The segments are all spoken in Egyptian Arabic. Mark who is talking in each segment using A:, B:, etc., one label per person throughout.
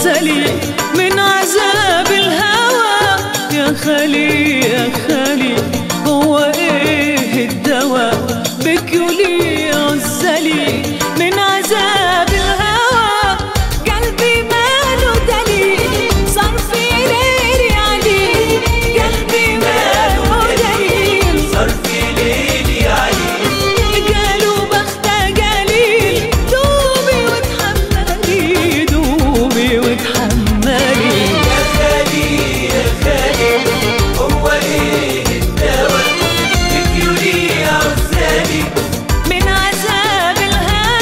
A: عزلي من عذاب الهوى يا خالي يا خالي هو ايه الدواء بك ولي عزلي من عذاب الهوى قلبي ماله دليل صار في ليلي عليه قلبي ماله دليل
B: صار في ليلي عليك
A: قالوا بختها قليل دوبي وتحملي دوبي وتحملي
B: يا خالي يا خالي هو ايه الدواء بك ولي عزالي
A: من عذاب الهوى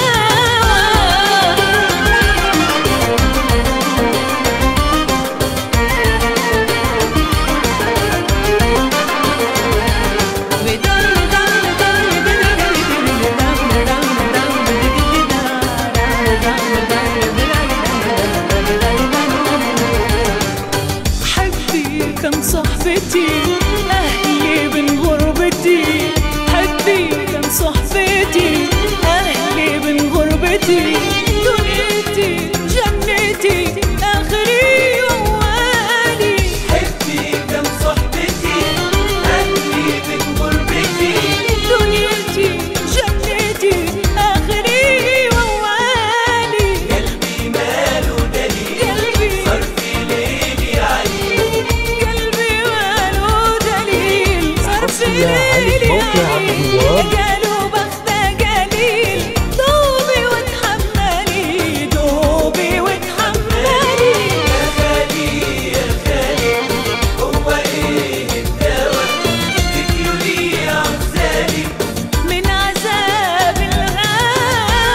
A: حبي كم صحبتي أهلي من غربتي حبي كم صحبتي أهلي من غربتي دنيتي جنتي آخري وأولي
B: حبي كم صحبتي أهلي من غربتي
A: دنيتي جنتي آخري وأولي
B: قلبي ماله دليل
A: قلبي
B: صار في ليلي عليك
A: قلبي ماله دليل صار في
C: حصري على
A: ليلي
C: موقع
A: عليل.
C: الواب.
A: قالوا بختها قليل دوبي وتحملي دوبي وتحملي
B: يا خالي يا خالي هو ايه الدواء بك ولي عزالي
A: من عذاب الهوى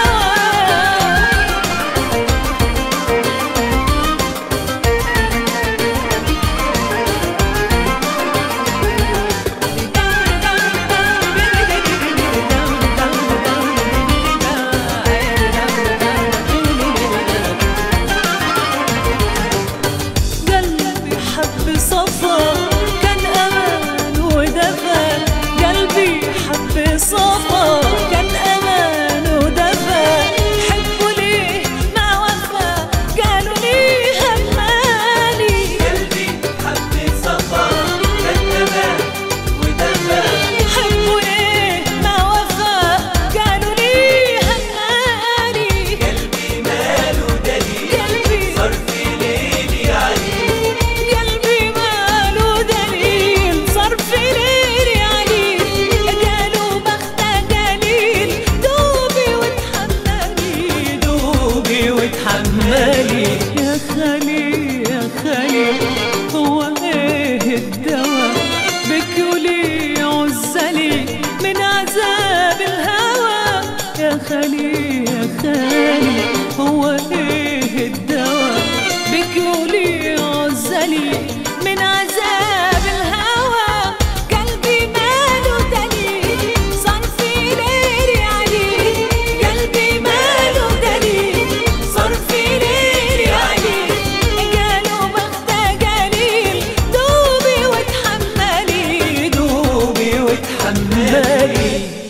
A: قلبي حب صفا كان امان ودفى قلبي حب صفا كان امان ودفى حبوا ليه ما وفى قالوا ليه همالي
B: قلبي حب صفا كان امان ودفى
A: حبوا ليه ما وفى قالوا ليه همالي
B: قلبي ماله دليل
A: قلبي
B: صار في ليلي عليك
A: قلبي ماله دليل صار في ليلي عليه قالوا بختها قليل دوبي وتحملي دوبي وتحملي يا خالي يا خالي هو ايه الدواء بكولي عزلي من عذاب الهوى يا خالي يا خالي هو ايه الدواء بكولي عزلي من عذاب الهوى قلبي ماله دليل صار في ليلي عليه قلبي ماله دليل صار في ليلي عليه قالوا بختها قليل دوبي وتحملي دوبي وتحملي